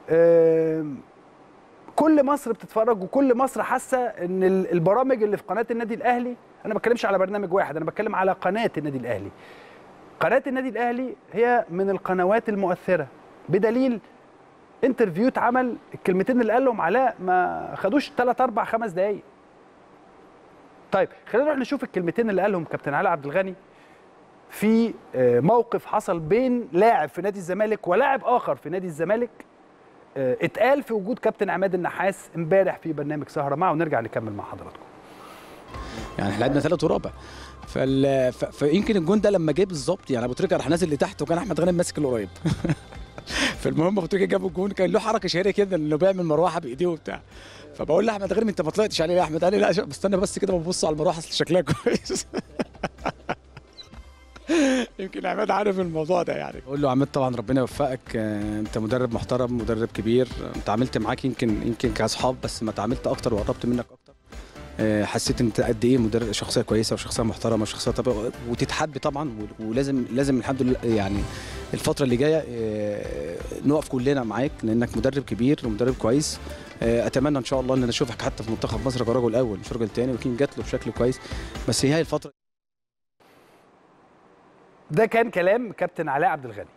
آم، كل مصر بتتفرج وكل مصر حاسه ان ال- البرامج اللي في قناه النادي الاهلي انا ما بتكلمش على برنامج واحد انا بتكلم على قناه النادي الاهلي قناه النادي الاهلي هي من القنوات المؤثره بدليل انترفيو اتعمل الكلمتين اللي قالهم علاء ما خدوش 3 4 5 دقايق طيب خلينا نروح نشوف الكلمتين اللي قالهم كابتن علاء عبد الغني في آه، موقف حصل بين لاعب في نادي الزمالك ولاعب اخر في نادي الزمالك آه، اتقال في وجود كابتن عماد النحاس امبارح في برنامج سهره معه ونرجع نكمل مع حضراتكم يعني احنا لعبنا ثالث ورابع فال... ف... فيمكن الجون ده لما جه بالظبط يعني ابو تريكه راح نازل لتحت وكان احمد غانم ماسك اللي قريب فالمهم ابو تريكه جاب الجون كان له حركه شهيره كده انه بيعمل مروحه بايديه وبتاع فبقول لاحمد غانم انت ما طلعتش عليه يا احمد قال لي لا بستنى بس كده ببص على المروحه اصل شكلها كويس يمكن عماد عارف الموضوع ده يعني بقول له عماد طبعا ربنا يوفقك آه، انت مدرب محترم مدرب كبير آه، انت عملت معاك يمكن يمكن كاصحاب بس ما اتعاملت اكتر وقربت منك اكتر آه، حسيت انت قد ايه مدرب شخصيه كويسه وشخصيه محترمه وشخصيه طبعا وتتحب طبعا و- ولازم لازم الحمد لله يعني الفتره اللي جايه آه، نقف كلنا معاك لانك مدرب كبير ومدرب كويس آه، اتمنى ان شاء الله ان انا اشوفك حتى في منتخب مصر كرجل اول مش راجل تاني ويمكن جات له بشكل كويس بس هي الفتره ده كان كلام كابتن علاء عبد الغني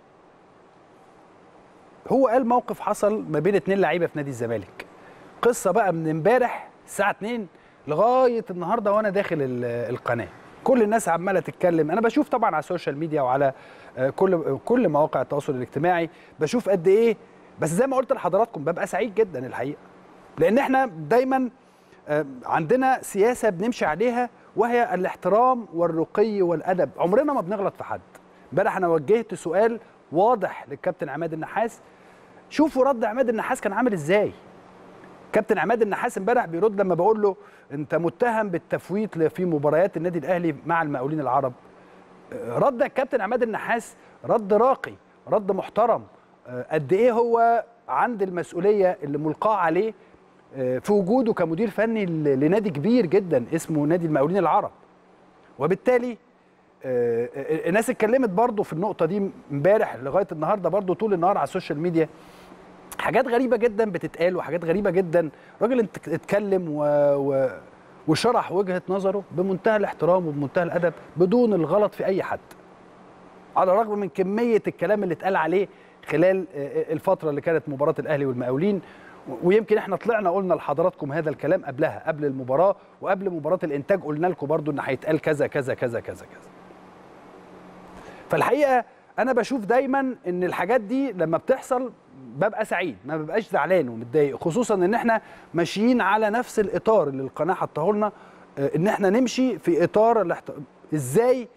هو قال موقف حصل ما بين اتنين لعيبه في نادي الزمالك قصه بقى من امبارح الساعه 2 لغايه النهارده وانا داخل ال- القناه كل الناس عماله تتكلم انا بشوف طبعا على السوشيال ميديا وعلى آه، كل كل مواقع التواصل الاجتماعي بشوف قد ايه بس زي ما قلت لحضراتكم ببقى سعيد جدا الحقيقه لان احنا دايما آه، عندنا سياسه بنمشي عليها وهي الاحترام والرقي والادب عمرنا ما بنغلط في حد امبارح انا وجهت سؤال واضح للكابتن عماد النحاس شوفوا رد عماد النحاس كان عامل ازاي كابتن عماد النحاس امبارح بيرد لما بقول له انت متهم بالتفويت ل- في مباريات النادي الاهلي مع المقاولين العرب آه، رد الكابتن عماد النحاس رد راقي رد محترم آه، قد ايه هو عند المسؤوليه اللي ملقاه عليه آه، في وجوده كمدير فني ل- لنادي كبير جدا اسمه نادي المقاولين العرب وبالتالي آه، آه، الناس اتكلمت برضو في النقطه دي امبارح لغايه النهارده برضو طول النهار على السوشيال ميديا حاجات غريبه جدا بتتقال وحاجات غريبه جدا راجل انت اتكلم و... و... وشرح وجهه نظره بمنتهى الاحترام وبمنتهى الادب بدون الغلط في اي حد على الرغم من كميه الكلام اللي اتقال عليه خلال آه، الفتره اللي كانت مباراه الاهلي والمقاولين و- ويمكن احنا طلعنا قلنا لحضراتكم هذا الكلام قبلها قبل المباراه وقبل مباراه الانتاج قلنا لكم برضو ان هيتقال كذا كذا كذا كذا كذا فالحقيقه انا بشوف دايما ان الحاجات دي لما بتحصل ببقى سعيد ما ببقاش زعلان ومتضايق خصوصا ان احنا ماشيين على نفس الاطار اللي القناه حطاه لنا آه، ان احنا نمشي في اطار الاحت... ازاي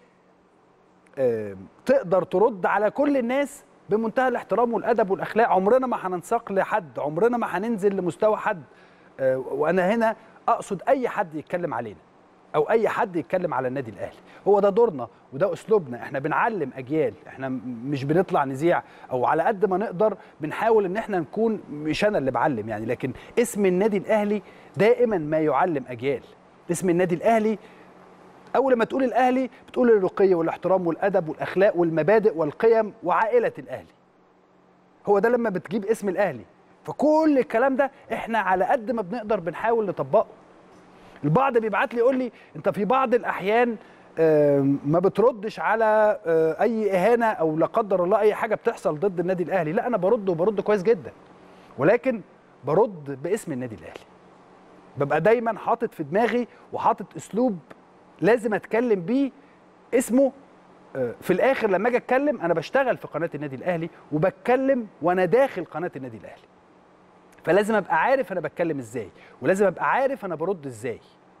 آه، تقدر ترد على كل الناس بمنتهى الاحترام والادب والاخلاق عمرنا ما هننساق لحد عمرنا ما هننزل لمستوى حد آه، وانا هنا اقصد اي حد يتكلم علينا او اي حد يتكلم على النادي الاهلي هو ده دورنا وده اسلوبنا احنا بنعلم اجيال احنا م- مش بنطلع نذيع او على قد ما نقدر بنحاول ان احنا نكون مش انا اللي بعلم يعني لكن اسم النادي الاهلي دائما ما يعلم اجيال اسم النادي الاهلي اول ما تقول الاهلي بتقول الرقي والاحترام والادب والاخلاق والمبادئ والقيم وعائله الاهلي هو ده لما بتجيب اسم الاهلي فكل الكلام ده احنا على قد ما بنقدر بنحاول نطبقه البعض بيبعت لي يقول لي انت في بعض الاحيان آم، ما بتردش على آه، اي اهانه او لا قدر الله اي حاجه بتحصل ضد النادي الاهلي لا انا برد وبرد كويس جدا ولكن برد باسم النادي الاهلي ببقى دايما حاطط في دماغي وحاطط اسلوب لازم اتكلم بيه اسمه آه، في الاخر لما اجي اتكلم انا بشتغل في قناه النادي الاهلي وبتكلم وانا داخل قناه النادي الاهلي فلازم ابقى عارف انا بتكلم ازاي ولازم ابقى عارف انا برد ازاي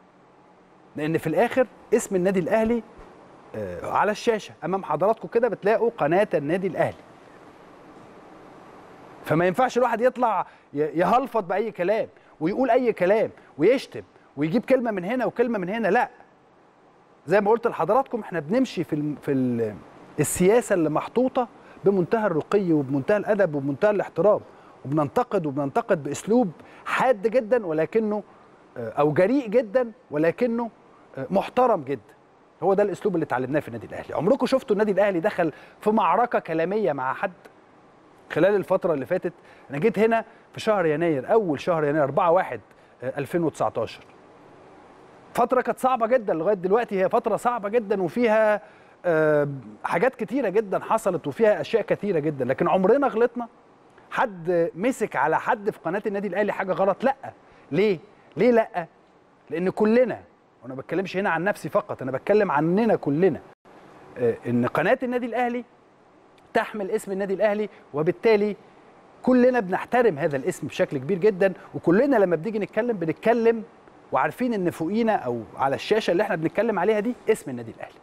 لان في الاخر اسم النادي الاهلي آه، على الشاشه امام حضراتكم كده بتلاقوا قناه النادي الاهلي فما ينفعش الواحد يطلع ي- يهلفط باي كلام ويقول اي كلام ويشتم ويجيب كلمه من هنا وكلمه من هنا لا زي ما قلت لحضراتكم احنا بنمشي في الم- في ال- السياسه اللي محطوطه بمنتهى الرقي وبمنتهى الادب وبمنتهى الاحترام وبننتقد وبننتقد باسلوب حاد جدا ولكنه آه، او جريء جدا ولكنه آه، محترم جدا هو ده الاسلوب اللي اتعلمناه في النادي الاهلي عمركم شفتوا النادي الاهلي دخل في معركه كلاميه مع حد خلال الفتره اللي فاتت انا جيت هنا في شهر يناير اول شهر يناير 4 1 2019 فتره كانت صعبه جدا لغايه دلوقتي هي فتره صعبه جدا وفيها آه، حاجات كتيره جدا حصلت وفيها اشياء كتيره جدا لكن عمرنا غلطنا حد مسك على حد في قناه النادي الاهلي حاجه غلط لا ليه ليه لا لان كلنا وانا ما بتكلمش هنا عن نفسي فقط انا بتكلم عننا كلنا آه، ان قناه النادي الاهلي تحمل اسم النادي الاهلي وبالتالي كلنا بنحترم هذا الاسم بشكل كبير جدا وكلنا لما بنيجي نتكلم بنتكلم وعارفين ان فوقينا او على الشاشه اللي احنا بنتكلم عليها دي اسم النادي الاهلي